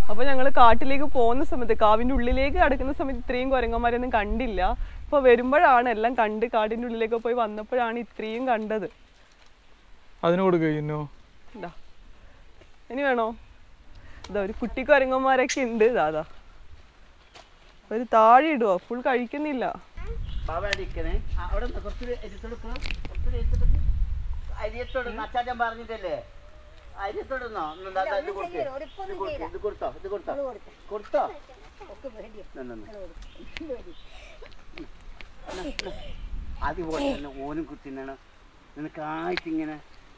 അപ്പൊ ഞങ്ങൾ കാട്ടിലേക്ക് പോകുന്ന സമയത്ത് കാവിന്റെ ഉള്ളിലേക്ക് കടക്കുന്ന സമയത്ത് ഇത്രയും കുരങ്ങന്മാരൊന്നും കണ്ടില്ല ഇപ്പൊ വരുമ്പോഴാണ് എല്ലാം കണ്ട് കാടിന്റെ ഉള്ളിലേക്ക് പോയി വന്നപ്പോഴാണ് ഇത്രയും കണ്ടത് അതിന് കൊടുക്കുക ഇന്നോ ഇതാ ഇനി വേണോ ഇതാ ഒരു കുട്ടി കുരങ്ങന്മാരൊക്കെ ഉണ്ട് ഇതാ അതാ ഒരു താഴെ ഇടുവോ ഫുൾ കഴിക്കുന്നില്ല ബാബ അടിക്കണേ ആ, അവിടെ നിന്ന് കുറച്ച് എരിത്തെടുക്കണം കുറച്ച് എരിത്തെടുക്ക് അരിയത്തോടുന്നു അച്ചാച്ചൻ പറഞ്ഞിട്ടല്ലേ അരിയത്തോടുന്നോ ഇത് കൊടുക്ക് ഇത് കൊടുക്ക് ഇത് കൊടുത്തോ ഇത് കൊടുത്തോ കൊടുത്തോ നിന്ന്, നിന്ന്. അതുപോലെ തന്നെ ഓനും കുത്തിനാണ് നിനക്കായിട്ട് ഇങ്ങനെ